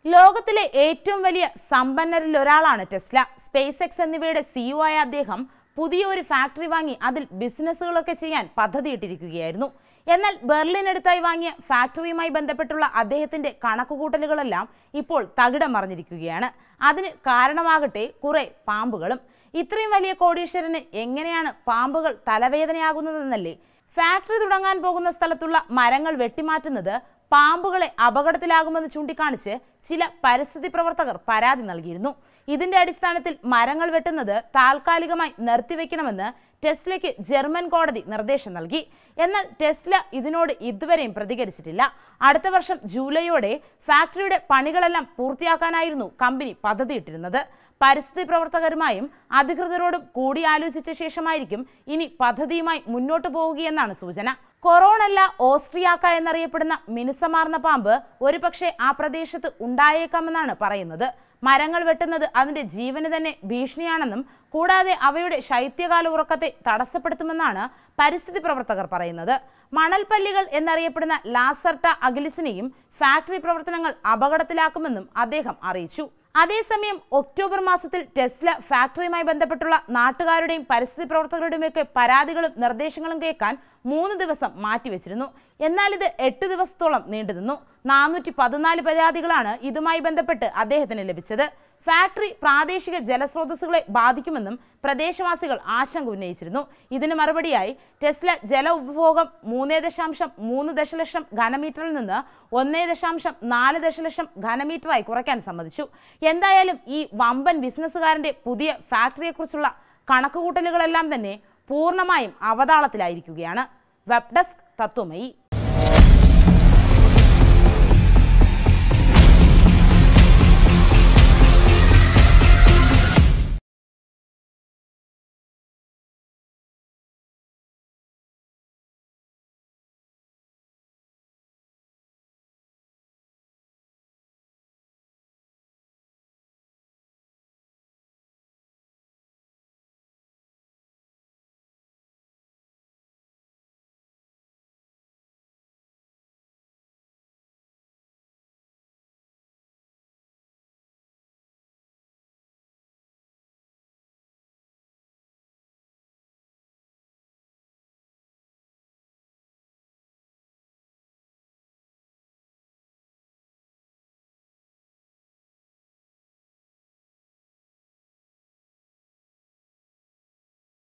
ലോകത്തിലെ ഏറ്റവും വലിയ സമ്പന്നരിൽ ഒരാളാണ് ടെസ്ല സ്പേസ് എക്സ് എന്നിവയുടെ സിഇഒ ആയ അദ്ദേഹം പുതിയ ഒരു ഫാക്ടറി വാങ്ങി അതിൽ ബിസിനസ്സുകളൊക്കെ ചെയ്യാൻ പദ്ധതിയിട്ടിരിക്കുകയായിരുന്നു എന്നാൽ ബെർലിനടുത്തായി വാങ്ങിയ ഫാക്ടറിയുമായി ബന്ധപ്പെട്ടുള്ള അദ്ദേഹത്തിന്റെ കണക്കുകൂട്ടലുകളെല്ലാം ഇപ്പോൾ തകിടം മറിഞ്ഞിരിക്കുകയാണ് അതിന് കാരണമാകട്ടെ കുറെ പാമ്പുകളും ഇത്രയും വലിയ കോടീശ്വരന് എങ്ങനെയാണ് പാമ്പുകൾ തലവേദനയാകുന്നതെന്നല്ലേ ഫാക്ടറി തുടങ്ങാൻ പോകുന്ന സ്ഥലത്തുള്ള മരങ്ങൾ വെട്ടിമാറ്റുന്നത് പാമ്പുകളെ അപകടത്തിലാകുമെന്ന് ചൂണ്ടിക്കാണിച്ച് ചില പരിസ്ഥിതി പ്രവർത്തകർ പരാതി നൽകിയിരുന്നു ഇതിന്റെ അടിസ്ഥാനത്തിൽ മരങ്ങൾ വെട്ടുന്നത് താൽക്കാലികമായി നിർത്തിവെക്കണമെന്ന് ടെസ്ലയ്ക്ക് ജർമ്മൻ കോടതി നിർദ്ദേശം നൽകി എന്നാൽ ടെസ്ല ഇതിനോട് ഇതുവരെയും പ്രതികരിച്ചിട്ടില്ല അടുത്ത വർഷം ജൂലൈയോടെ ഫാക്ടറിയുടെ പണികളെല്ലാം പൂർത്തിയാക്കാനായിരുന്നു കമ്പനി പദ്ധതിയിട്ടിരുന്നത് പരിസ്ഥിതി പ്രവർത്തകരുമായും അധികൃതരോടും കൂടിയാലോചിച്ച ശേഷമായിരിക്കും ഇനി പദ്ധതിയുമായി മുന്നോട്ട് പോവുകയെന്നാണ് സൂചന കൊറോണല്ല ഓസ്ട്രിയാക്ക എന്നറിയപ്പെടുന്ന മിനുസമാർന്ന പാമ്പ് ഒരുപക്ഷെ ആ പ്രദേശത്ത് ഉണ്ടായേക്കാമെന്നാണ് പറയുന്നത് മരങ്ങൾ വെട്ടുന്നത് അതിന്റെ ജീവന് തന്നെ ഭീഷണിയാണെന്നും കൂടാതെ അവയുടെ ശൈത്യകാല ഉറക്കത്തെ തടസ്സപ്പെടുത്തുമെന്നാണ് പരിസ്ഥിതി പ്രവർത്തകർ പറയുന്നത് മണൽപ്പല്ലികൾ എന്നറിയപ്പെടുന്ന ലാസർട്ട അഗിലിസിനെയും ഫാക്ടറി പ്രവർത്തനങ്ങൾ അപകടത്തിലാക്കുമെന്നും അദ്ദേഹം അറിയിച്ചു അതേസമയം ഒക്ടോബർ മാസത്തിൽ ടെസ്ല ഫാക്ടറിയുമായി ബന്ധപ്പെട്ടുള്ള നാട്ടുകാരുടെയും പരിസ്ഥിതി പ്രവർത്തകരുടെയുമൊക്കെ പരാതികളും നിർദ്ദേശങ്ങളും കേൾക്കാൻ മൂന്ന് ദിവസം മാറ്റിവെച്ചിരുന്നു എന്നാൽ ഇത് എട്ട് ദിവസത്തോളം നീണ്ടുനിന്നു നാനൂറ്റി പതിനാല് പരാതികളാണ് ഇതുമായി ബന്ധപ്പെട്ട് അദ്ദേഹത്തിന് ലഭിച്ചത് ഫാക്ടറി പ്രാദേശിക ജലസ്രോതസ്സുകളെ ബാധിക്കുമെന്നും പ്രദേശവാസികൾ ആശങ്ക ഉന്നയിച്ചിരുന്നു ഇതിന് മറുപടിയായി ടെസ്ല ജല ഉപഭോഗം മൂന്ന് ദശാംശം മൂന്ന് ദശലക്ഷം ഘനമീറ്ററിൽ നിന്ന് ഒന്നേ ദശാംശം നാല് ദശലക്ഷം ഘനമീറ്ററായി കുറയ്ക്കാൻ സമ്മതിച്ചു എന്തായാലും ഈ വമ്പൻ ബിസിനസ്സുകാരന്റെ പുതിയ ഫാക്ടറിയെക്കുറിച്ചുള്ള കണക്കുകൂട്ടലുകളെല്ലാം തന്നെ പൂർണ്ണമായും അവതാളത്തിലായിരിക്കുകയാണ് വെബ് ഡെസ്ക് തത്വമയി